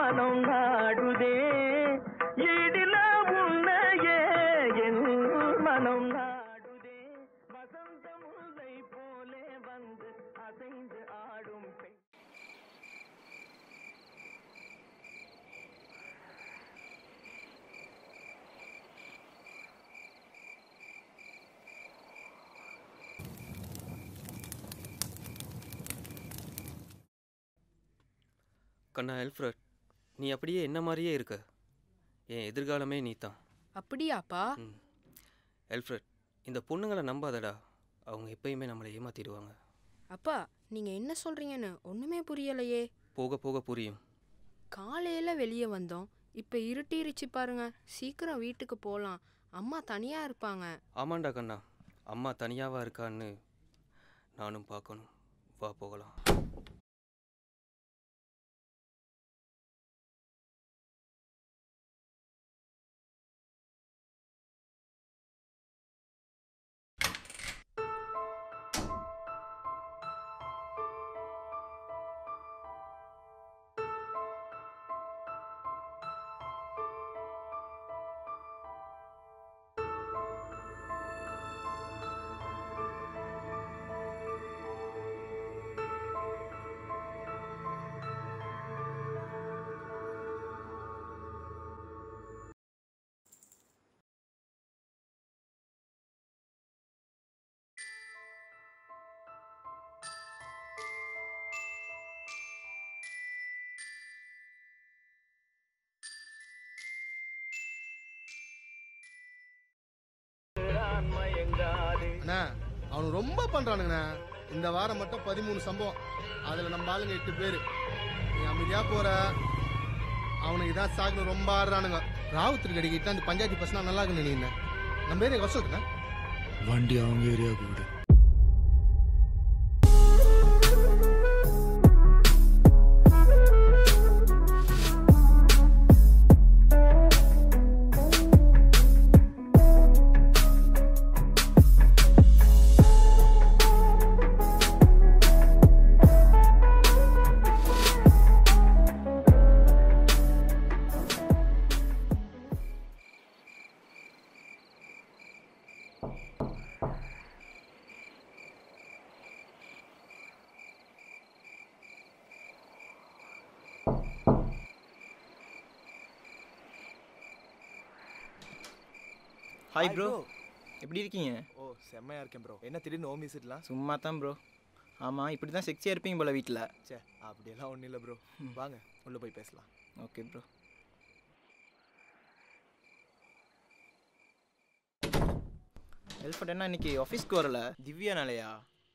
மனம் நாடுதே எழில உன்னையே என் மனம் நாடுதே வசந்த முல்லை போலே வந்து அசைந்து ஆடும் பெண் கண்ணா எல்ஃப்ரட் நீ அப்படியே என்ன மாதிரியே இருக்க என் எதிர்காலமே நீ தான் அப்படியாப்பா ம் எல்ஃப்ரட் இந்த பொண்ணுங்களை நம்பாதடா அவங்க எப்பயுமே நம்மளை ஏமாத்திடுவாங்க அப்பா நீங்க என்ன சொல்றீங்கன்னு ஒண்ணுமே புரியலையே போக போக புரியும் காலையில வெளியே வந்தோம் இப்ப இருட்டிருச்சு பாருங்க சீக்கிரம் வீட்டுக்கு போலாம் அம்மா தனியா இருப்பாங்க ஆமாண்டா கண்ணா அம்மா தனியாவா இருக்கான்னு நானும் பார்க்கணும் வா போகலாம் அண்ணா அவனு ரொம்ப பண்றானுங்கண்ணா இந்த வாரம் மட்டும் பதிமூணு சம்பவம் அதுல நம்ம ஆளுங்க எட்டு பேரு நீ அமைதியா போற அவனுக்கு இதான் சாகுன்னு ரொம்ப ஆடுறானுங்க ராவுத்தர் கடிக்கிட்டு அந்த பஞ்சாயத்து பசங்க நல்லா இருக்குன்னு நீ நம்ம ஏரியா வசூல்ண்ணா வண்டி அவங்க ஏரியாவுக்கு விடு ஹாய் ப்ரோ எப்படி இருக்கீங்க ஓ செம்மையா இருக்கேன் ப்ரோ என்ன திடீர்னு ஹோம் விசிட்லாம் சும்மா தான் ப்ரோ ஆமாம் இப்படி தான் செக்ஸியாக இருப்பீங்க போல வீட்டில் சே அப்படியெல்லாம் ஒன்றும் இல்லை ப்ரோ வாங்க உள்ளே போய் பேசலாம் ஓகே ப்ரோ ஹெல்ப்ட் என்ன இன்னைக்கு ஆஃபீஸ்க்கு வரல திவ்யானாலையா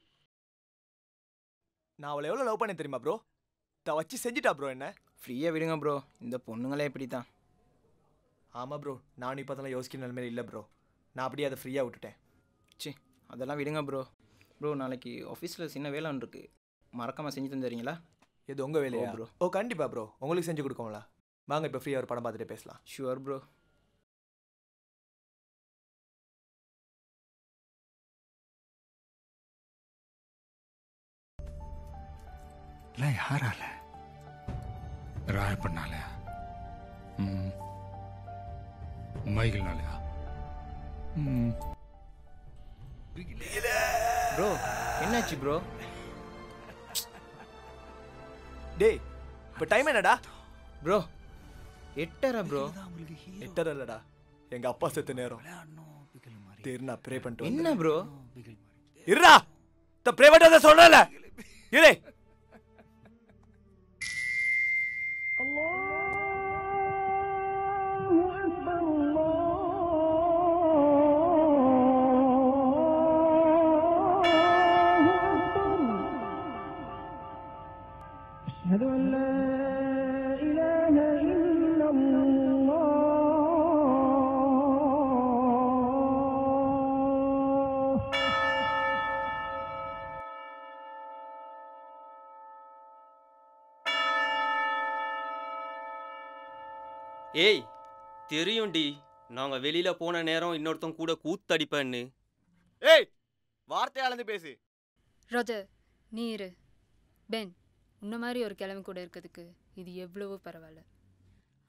நான் அவளை எவ்வளோ லவ் பண்ணேன் தெரியுமா ப்ரோ த வச்சு செஞ்சுட்டா ப்ரோ என்ன ஃப்ரீயாக விடுங்க ப்ரோ இந்த பொண்ணுங்களே இப்படி தான் ஆமாம் ப்ரோ நானும் இப்போ அதெல்லாம் யோசிக்கிற நிலைமையில இல்லை ப்ரோ நான் அப்படியே அதை ஃப்ரீயாக விட்டுட்டேன் சி அதெல்லாம் விடுங்க ப்ரோ ப்ரோ நாளைக்கு ஆஃபீஸில் சின்ன வேலை ஒன்று இருக்குது மறக்காமல் செஞ்சு தந்துடுறீங்களா இது உங்கள் வேலையா bro. ஓ கண்டிப்பாக ப்ரோ உங்களுக்கு செஞ்சு கொடுக்கோங்களா வாங்க இப்போ ஃப்ரீயாக ஒரு படம் பார்த்துட்டு பேசலாம் ஷுவர் ப்ரோ எல்லாம் யாரால ராயப்பண்ணாலயா ம் மைகிள்னாலயா ம் ப்ரோ என்னாச்சு ப்ரோ டேய் இப்போ டைம் என்னடா ப்ரோ எட்டரை ப்ரோ எட்டரை இல்லடா எங்கள் அப்பா செத்த நேரம் தெரு நான் ப்ரே பண்ணிட்டு என்ன வந்தேன். ப்ரோ இருடா த ப்ரே பண்ணிட்டு வந்தேன் சொல்கிறேன்ல இரு أشهد أن لا إله إلا الله ஏய் தெரியும்டி நாங்கள் வெளியில் போன நேரம் இன்னொருத்தன் கூட கூத்தடிப்பேன்னு ஏய் வார்த்தை அளந்து பேசு ரோஜர் நீ இரு பென் உன்ன மாதிரி ஒரு கிழமை கூட இருக்கிறதுக்கு இது எவ்வளவோ பரவாயில்ல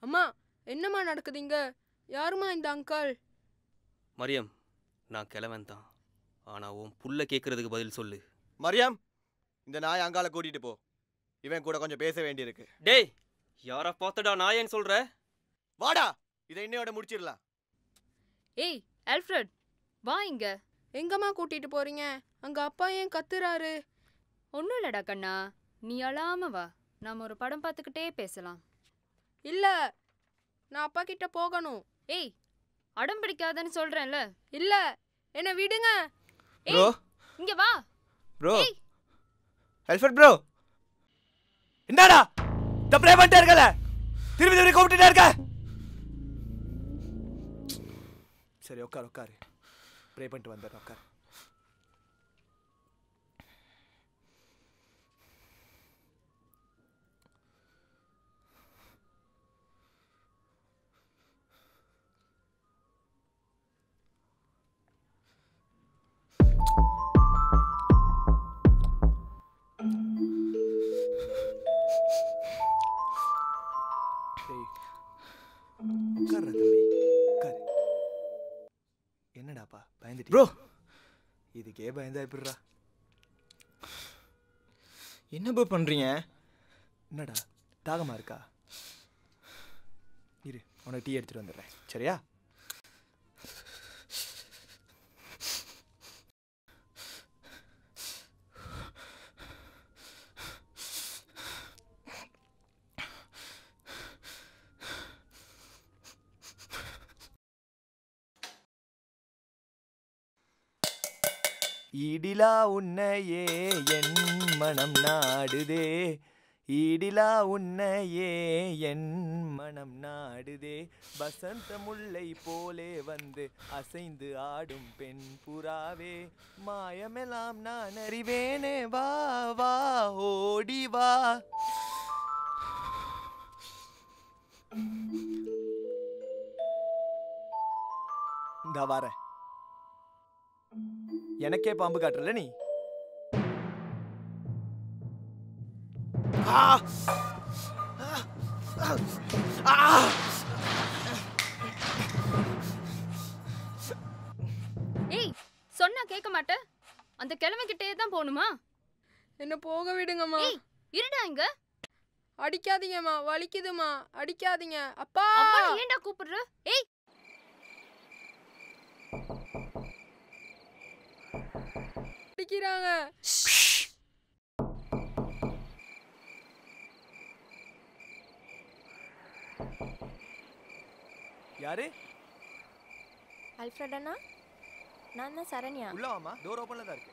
அம்மா என்னம்மா நடக்குதுங்க யாரும்மா இந்த அங்கிள் மரியம் நான் கிழவன் தான் ஆனா உன் புள்ள கேட்கறதுக்கு பதில் சொல்லு மரியாம் இந்த நாய் அங்கால கூட்டிட்டு போ இவன் கூட கொஞ்சம் பேச வேண்டியிருக்கு டேய் யாரை பார்த்தடா நான் ஏன் சொல்ற வாடா இதை இன்னையோட முடிச்சிடலாம் ஏய் ஆல்ஃப்ரட் வா இங்க எங்கம்மா கூட்டிட்டு போறீங்க அங்க அப்பா ஏன் கத்துறாரு ஒன்றும் இல்லடா கண்ணா நீ அழாம வா நாம ஒரு படம் பார்த்துக்கிட்டே பேசலாம் இல்ல நான் அப்பா கிட்ட போகணும் ஏய் அடம் பிடிக்காதன்னு சொல்றேன்ல இல்ல என்ன விடுங்க ப்ரோ இங்க வா ப்ரோ ஏய். அல்ஃபர்ட் ப்ரோ என்னடா தப்பே பண்ணிட்டே இருக்கல திரும்பி திரும்பி கூப்பிட்டுட்டே இருக்க சரி உட்கார் உட்காரு ப்ரே பண்ணிட்டு வந்துடுறேன் உட்கார் டேய் உட்கார்றா தம்பி உட்காரு என்னடாப்பா பயந்துட்டு ப்ரோ இதுக்கே பயந்தா எப்படிடா என்ன ப்ரோ பண்ணுறீங்க என்னடா தாகமா இருக்கா இரு உனக்கு டீ எடுத்துட்டு வந்துடுறேன் சரியா ஈடிலா உன்னையே என் மனம் நாடுதே ஈடிலா உன்னையே என் மனம் நாடுதே வசந்த முல்லை போலே வந்து அசைந்து ஆடும் பெண் புறாவே மாயமெல்லாம் நான் அறிவேனே வா வா ஓடி வா இந்த வரேன் எனக்கே பாம்பு காட்டுறல நீ ஆ! ஆ! ஆ! ஏய் சொன்னா கேட்க மாட்ட அந்த கிழமை கிட்டே தான் போகணுமா என்ன போக விடுங்கம்மா ஏய் இருடா இங்க அடிக்காதீங்கம்மா வலிக்குதுமா அடிக்காதீங்க அப்பா அவளை ஏன்டா கூப்பிடுற ஏய் அடிக்கிறாங்க யாரு அல்ஃப்ரட் அண்ணா நான் தான் சரண்யா உள்ள வாமா டோர் ஓப்பன்ல தான் இருக்கு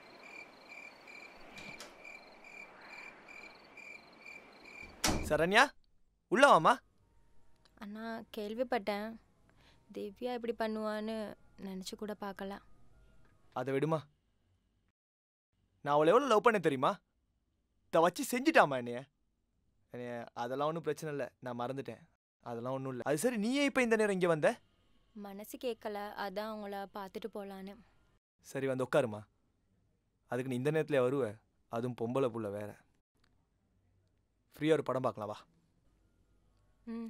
சரண்யா உள்ள வாமா அண்ணா கேள்விப்பட்டேன் திவ்யா இப்படி பண்ணுவான்னு நினச்சி கூட பார்க்கல அதை விடுமா நான் அவளை எவ்வளோ லவ் பண்ண தெரியுமா இதை வச்சு செஞ்சுட்டாமா என்னைய என்னைய அதெல்லாம் ஒன்றும் பிரச்சனை இல்லை நான் மறந்துட்டேன் அதெல்லாம் ஒன்றும் இல்லை அது சரி நீ ஏன் இப்போ இந்த நேரம் இங்கே வந்த மனசு கேட்கல அதான் அவங்கள பார்த்துட்டு போகலான்னு சரி வந்து உட்காருமா அதுக்கு நீ இந்த நேரத்தில் வருவ அதுவும் பொம்பளை புள்ள வேற ஃப்ரீயாக ஒரு படம் பார்க்கலாம் வா ம்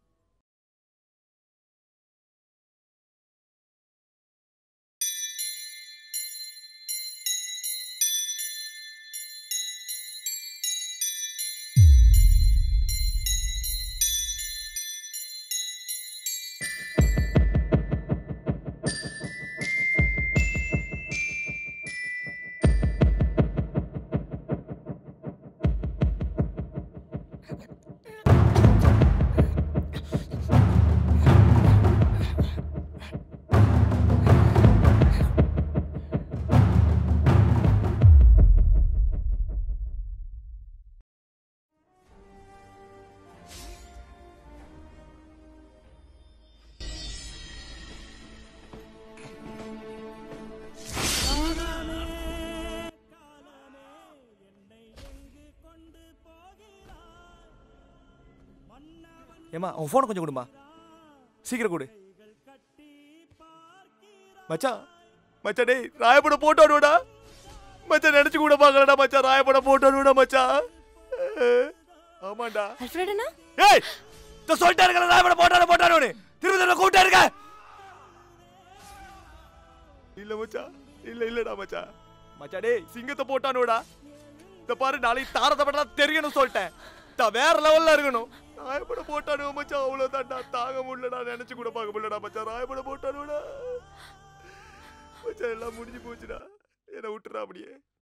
ஏமா அவன் ஃபோனை கொஞ்சம் கொடுமா சீக்கிரம் கொடு மச்சான் மச்சான் டேய் ராயப்பட போட்டு விடுடா மச்சான் நினைச்சு கூட பார்க்கலடா மச்சான் ராயப்பட போட்டு விடுடா மச்சான் ஆமாண்டா அல்ஃப்ரட் அண்ணா ஏய் இந்த சொல்லிட்டே இருக்கல ராயபட போட்டானு போட்டானு திரும்ப திரும்ப கூப்பிட்டே இருக்க இல்ல மச்சான் இல்ல இல்லடா மச்சான் மச்சான் டேய் சிங்கத்தை போட்டானுடா இந்த பாரு நாளைக்கு தாரத்தை பட்டா தெரியணும் சொல்லிட்டேன் நான் வேற லெவல்ல இருக்கணும் ராயபட போட்டானு மச்சான் அவ்வளவுதான்டா தாங்க முடியலடா நினைச்சு கூட பார்க்க முடியலடா மச்சான் ராயபட போட்டானுடா மச்சான் எல்லாம் முடிஞ்சு போச்சுடா என்னை விட்டுறா அப்படியே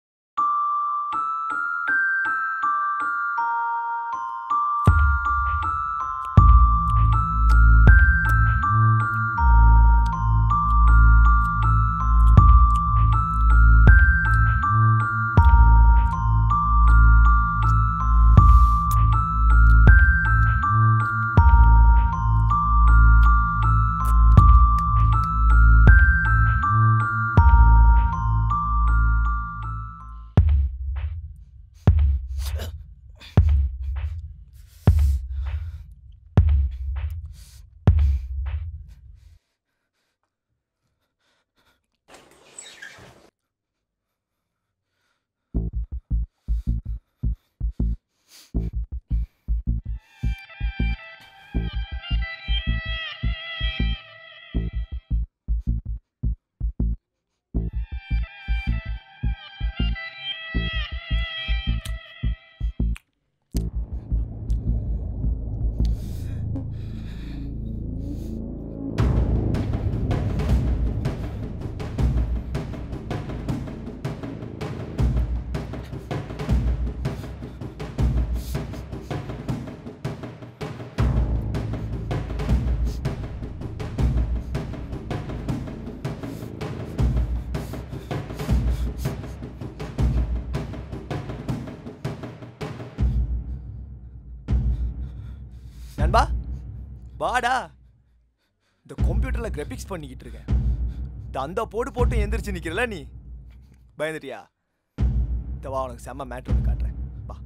நண்பா வாடா இந்த கம்ப்யூட்டர்ல கிராபிக்ஸ் பண்ணிக்கிட்டு இருக்கேன் இந்த அந்த போடு போட்டு எந்திரிச்சு நிக்கிறல நீ பயந்துட்டியா இந்த வா உனக்கு செம்ம மேட்ரு ஒன்று காட்டுறேன் வா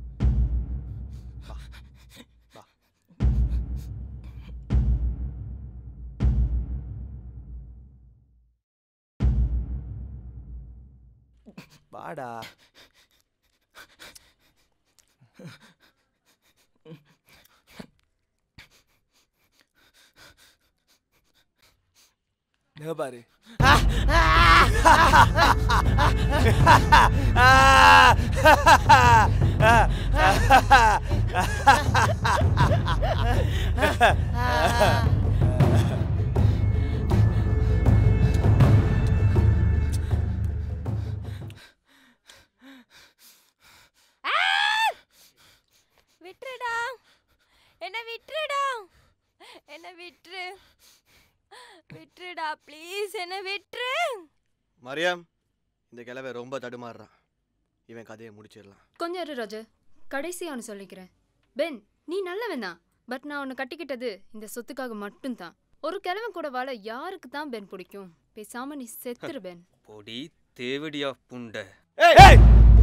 வா வா வாடா இங்க பாரு விட்டுருடா என்ன விட்டுருடா என்ன விட்டுரு விட்டுருடா ப்ளீஸ் என்ன விட்டுரு மரியாம் இந்த கிழவை ரொம்ப தடுமாறுறான் இவன் கதையை முடிச்சிடலாம் கொஞ்சம் இரு ராஜு கடைசியா ஒன்று சொல்லிக்கிறேன் பென் நீ நல்லவன் தான் பட் நான் உன்னை கட்டிக்கிட்டது இந்த சொத்துக்காக மட்டும்தான் ஒரு கிழவன் கூட வாழ யாருக்கு தான் பென் பிடிக்கும் பேசாம நீ செத்துரு பென் பொடி தேவடியா புண்டை ஏய்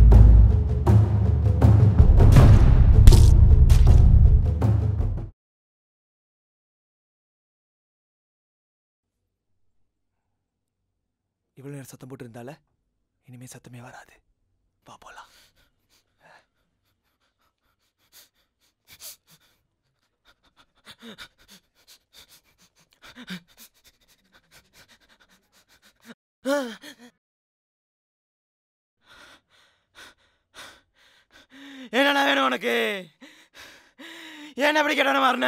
இவ்வளவு நேரம் சத்தம் போட்டு இருந்தால இனிமே சத்தமே வராது வா போலாம் என்னடா வேணும் உனக்கு ஏன் அப்படி கேட்டான மாறின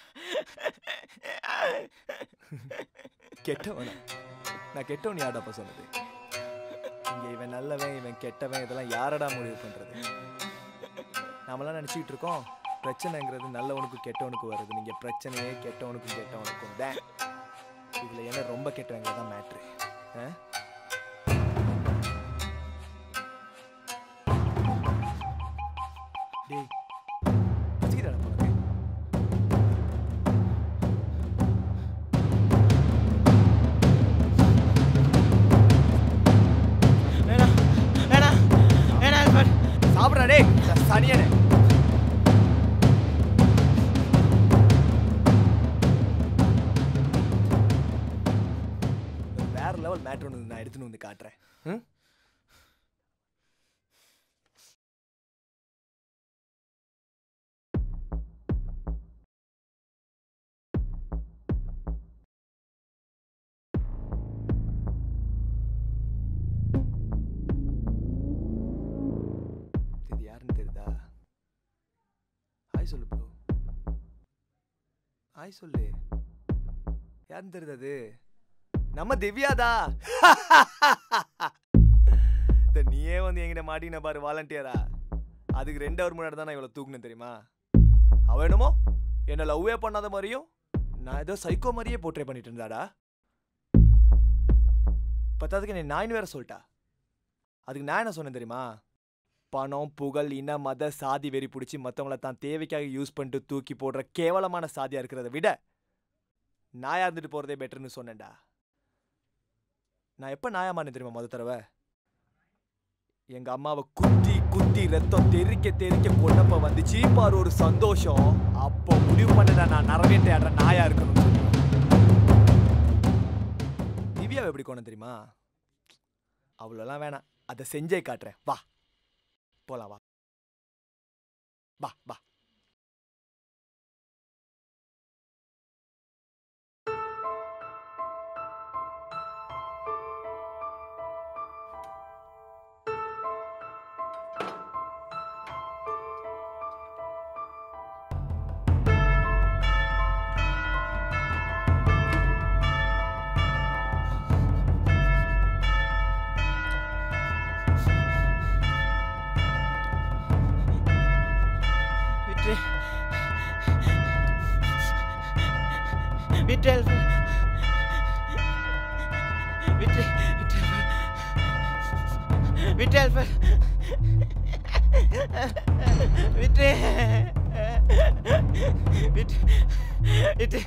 கெட்டவனா நான் கெட்டவன் யார்டாப்பா சொன்னது இங்க இவன் நல்லவன் இவன் கெட்டவன் இதெல்லாம் யாரடா முடிவு பண்றது நாமெல்லாம் நினைச்சுக்கிட்டு இருக்கோம் பிரச்சனைங்கிறது நல்லவனுக்கு கெட்டவனுக்கு வருது நீங்க பிரச்சனையே கெட்டவனுக்கும் கெட்டவனுக்கும் தான் இதுல என்ன ரொம்ப கெட்டவங்க தான் மேட்ரு டேய் பசிக்குதாடா உனக்கு வேணாம் வேணாம் வேணாம் அல்பர்ட் சாப்பிட்றா டேய் சனியனே வேற லெவல் மேட்ரு ஒன்று நான் எடுத்துன்னு வந்து காட்டுறேன் ம் ஆய் சொல்லு யாருன்னு தெரியுது அது நம்ம திவ்யாதா இந்த நீயே வந்து எங்கிட்ட மாட்டின பாரு வாலண்டியரா அதுக்கு ரெண்டு அவர் முன்னாடி தான் நான் இவ்வளோ தூக்குனேன் தெரியுமா அவ என்னமோ என்னை லவ்வே பண்ணாத மாதிரியும் நான் ஏதோ சைக்கோ மாதிரியே போர்ட்ரே பண்ணிட்டு இருந்தாடா பத்தாதுக்கு என்னை நாயின் வேற சொல்லிட்டா அதுக்கு நான் என்ன சொன்னேன் தெரியுமா பணம் புகழ் இன மத சாதி வெறி பிடிச்சி மற்றவங்கள தான் தேவைக்காக யூஸ் பண்ணிட்டு தூக்கி போடுற கேவலமான சாதியா இருக்கிறத விட நாயா இருந்துட்டு போறதே பெட்டர்னு சொன்னேன்டா நான் எப்ப நாயாமானு தெரியுமா முத தடவை எங்க அம்மாவை குத்தி குத்தி ரத்தம் தெறிக்க தெறிக்க கொண்டப்ப வந்துச்சு பாரு ஒரு சந்தோஷம் அப்போ முடிவு பண்ணடா நான் நரவேட்டை ஆடுற நாயா இருக்கணும் திவ்யாவை எப்படி கொண்டு தெரியுமா அவ்வளோலாம் வேணாம் அதை செஞ்சே காட்டுறேன் வா போலாம் வா வா வா விட்டு விட்டு அல்ஃபா. விட்டு விட்டு விட்டு அல்ஃபா. விட்டு விட்டு விட்டு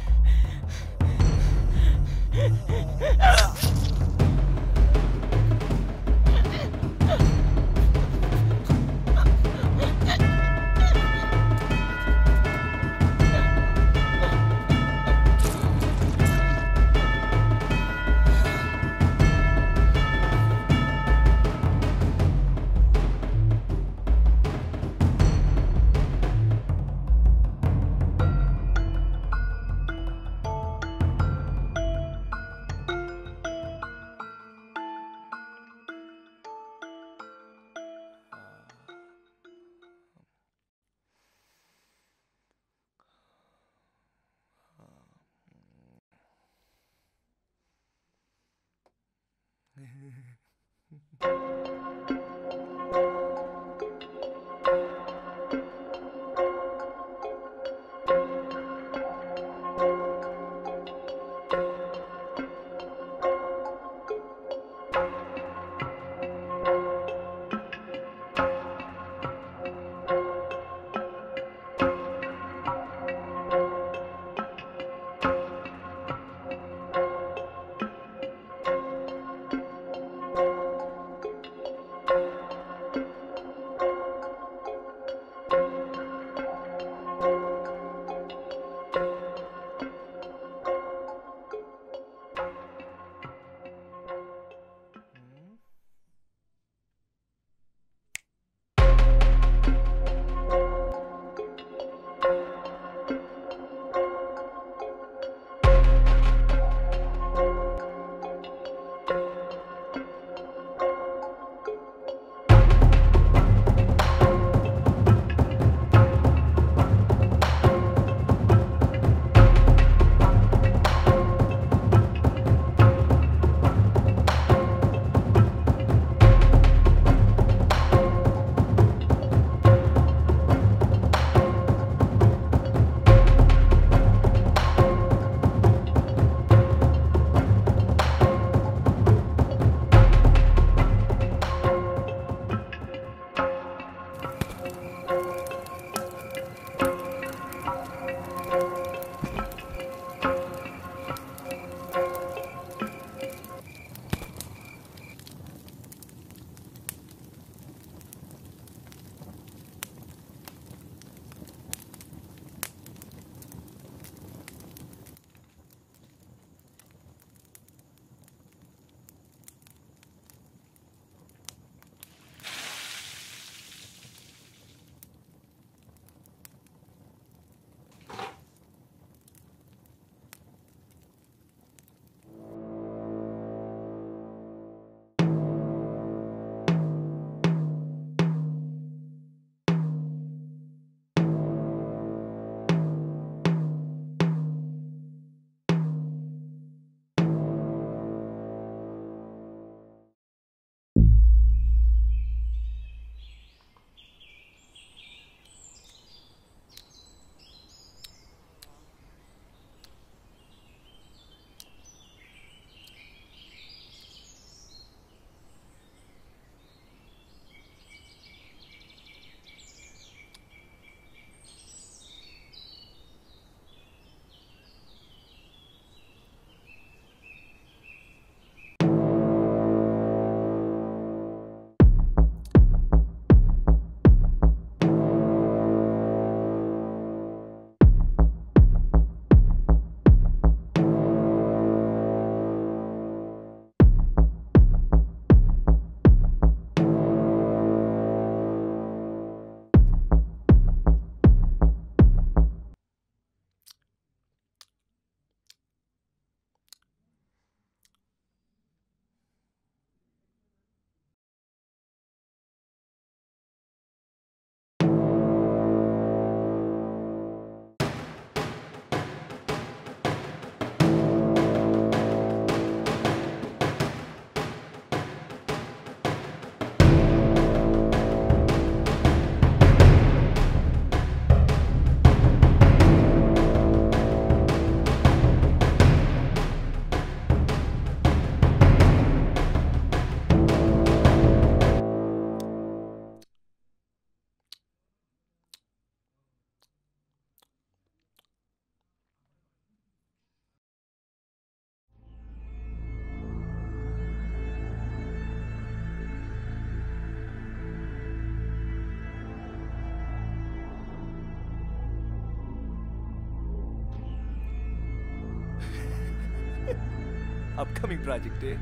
அப்கமிங் ப்ராஜெக்ட்டு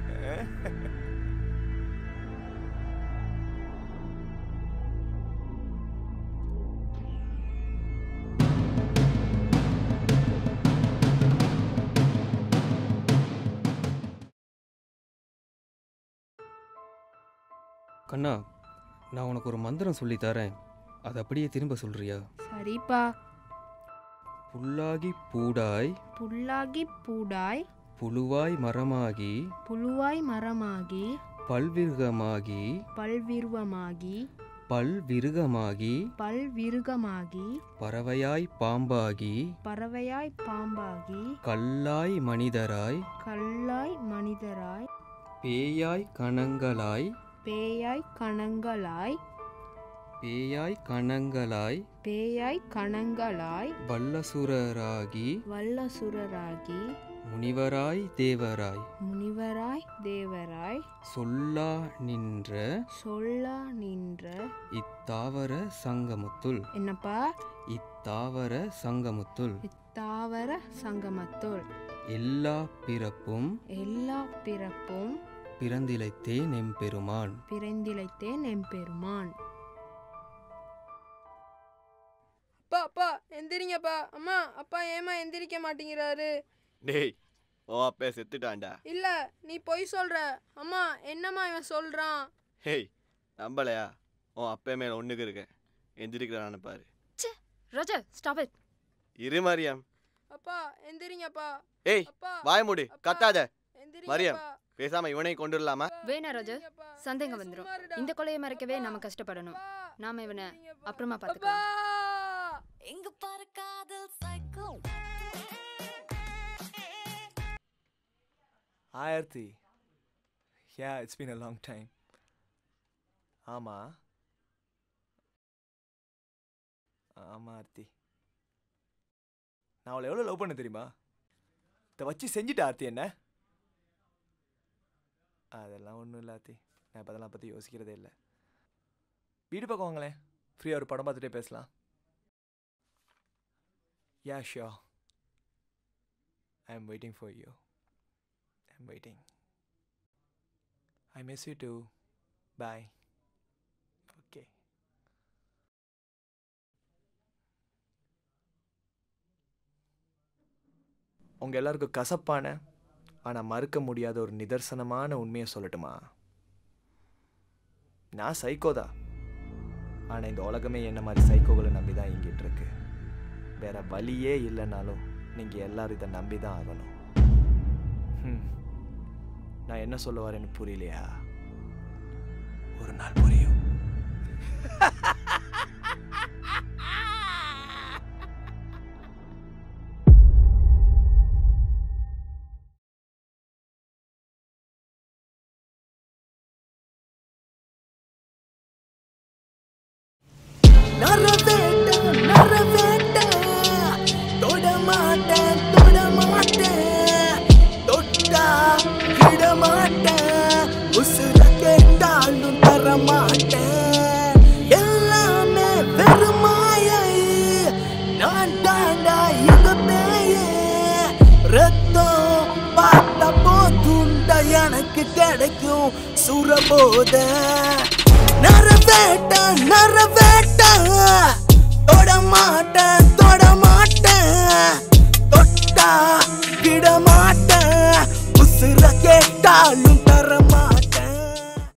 கண்ணா நான் உனக்கு ஒரு மந்திரம் சொல்லி தரேன் அதை அப்படியே திரும்ப சொல்றியா சரிப்பா புல்லாகி பூடாய் புல்லாகி பூடாய் புழுவாய் மரமாகி புழுவாய் மரமாகி பல்விருகமாகி பல்விருவமாகி பல்விருகமாகி பல்விருகமாகி பறவையாய் பாம்பாகி பறவையாய் பாம்பாகி கல்லாய் மனிதராய் கல்லாய் மனிதராய் பேயாய் கணங்களாய் பேயாய் கணங்களாய் பேயாய் கணங்களாய் பேயாய் கணங்களாய் வல்லசுரராகி வல்லசுரராகி முனிவராய் தேவராய் முனிவராய் தேவராய் சொல்லா நின்ற சொல்லா நின்ற இத்தாவர சங்கமுத்துள் என்னப்பா இத்தாவர சங்கமுத்துள் இத்தாவர சங்கமத்துள் எல்லா பிறப்பும் எல்லா பிறப்பும் பிறந்திழைத்தேன் எம்பெருமான் பிறந்திழைத்தேன் எம்பெருமான் அப்பா அப்பா எந்திரிங்கப்பா அம்மா அப்பா ஏமா எந்திரிக்க மாட்டேங்கிறாரு டேய் ஓ அப்பே செத்துட்டான்டா இல்ல நீ பொய் சொல்ற அம்மா என்னம்மா இவன் சொல்றான் ஹேய் நம்பலையா உன் அப்பே மேல ஒண்ணுக்கு இருக்க எந்திரிக்கிறான்னு பாரு ராஜா ஸ்டாப் இட் இரு மரியம் அப்பா எந்திரிங்கப்பா ஏய் அப்பா வாய மூடு கத்தாத எந்திரிங்கப்பா. மரியம் பேசாம இவனை கொண்டுடலாமா வேணா ராஜா சந்தேகம் வந்துடும் இந்த கொலையை மறைக்கவே நாம கஷ்டப்படணும் நாம இவனை அப்புறமா பார்த்துக்கலாம் எங்க பாரு காதல் சைக்கோ ஆயிரத்தி yeah it's been a long time ஆமா ஆமா ஆர்த்தி நான் அவளை எவ்வளோ லவ் பண்ண தெரியுமா இதை வச்சு செஞ்சுட்டா ஆர்த்தி என்ன அதெல்லாம் ஒன்றும் இல்லை ஆர்த்தி நான் இப்போ அதெல்லாம் பற்றி யோசிக்கிறதே இல்லை வீடு பக்கம் வாங்களேன் ஃப்ரீயாக ஒரு படம் பார்த்துட்டே பேசலாம் யா ஷியோ I am waiting for you I'm waiting. I miss you too. Bye. Okay. உங்க எல்லாருக்கும் கசப்பான ஆனால் மறுக்க முடியாத ஒரு நிதர்சனமான உண்மையை சொல்லட்டுமா நான் சைக்கோதா ஆனால் இந்த உலகமே என்ன மாதிரி சைக்கோகளை நம்பி தான் இங்கிட்டு இருக்கு வேற வழியே இல்லைனாலும் நீங்கள் எல்லாரும் இதை நம்பி தான் ஆகணும் ம் நான் என்ன சொல்ல வரேன்னு புரியலையா ஒரு நாள் புரியும் நரவேட்ட நரவேட்ட தொட மாட்டேன் தொட மாட்டேன் தொட்டா விட மாட்டேன் உசுர கேட்டாலும் தர மாட்டேன் எல்லாமே வெறுமாயை நான் தாண்டா இத பேயே ரத்தம் பார்த்த போதுண்ட எனக்கு கிடைக்கும் சுரபோத நரவேட்ட நரவேட்ட தொட மாட்டேன் தொட மாட்டேன் தொட்டா விட மாட்டேன் உசுர கேட்டாலும் தர